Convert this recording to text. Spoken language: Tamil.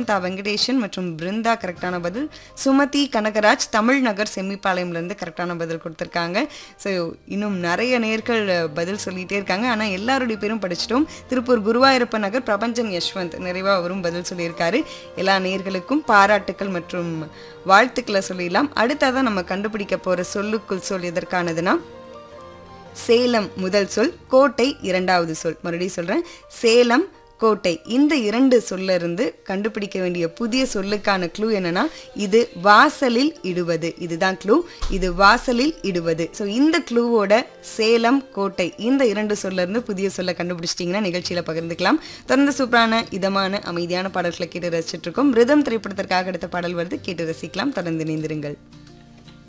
சமந்தா வெங்கடேஷன் மற்றும் பிருந்தா கரெக்டான பதில் சுமதி கனகராஜ் தமிழ் நகர் செம்மிப்பாளையம்லேருந்து கரெக்டான பதில் கொடுத்துருக்காங்க ஸோ இன்னும் நிறைய நேர்கள் பதில் சொல்லிகிட்டே இருக்காங்க ஆனால் எல்லாருடைய பேரும் படிச்சிட்டோம் திருப்பூர் குருவாயூரப்ப நகர் பிரபஞ்சன் யஷ்வந்த் நிறைவாக அவரும் பதில் சொல்லியிருக்காரு எல்லா நேர்களுக்கும் பாராட்டுக்கள் மற்றும் வாழ்த்துக்களை சொல்லிடலாம் அடுத்ததான் நம்ம கண்டுபிடிக்க போகிற சொல்லுக்குள் சொல் எதற்கானதுன்னா சேலம் முதல் சொல் கோட்டை இரண்டாவது சொல் மறுபடியும் சொல்கிறேன் சேலம் கோட்டை இந்த இரண்டு சொல்ல இருந்து கண்டுபிடிக்க வேண்டிய புதிய சொல்லுக்கான க்ளூ என்னன்னா இது வாசலில் இடுவது இதுதான் க்ளூ இது வாசலில் இடுவது ஸோ இந்த க்ளூவோட சேலம் கோட்டை இந்த இரண்டு சொல்ல இருந்து புதிய சொல்ல கண்டுபிடிச்சிட்டிங்கன்னா நிகழ்ச்சியில் பகிர்ந்துக்கலாம் தொடர்ந்து சூப்பரான இதமான அமைதியான பாடல்களை கேட்டு ரசிச்சிட்டு இருக்கோம் ரிதம் திரைப்படத்திற்காக அடுத்த பாடல் வருது கேட்டு ரசிக்கலாம் தொடர்ந்து இணைந்திருங்கள்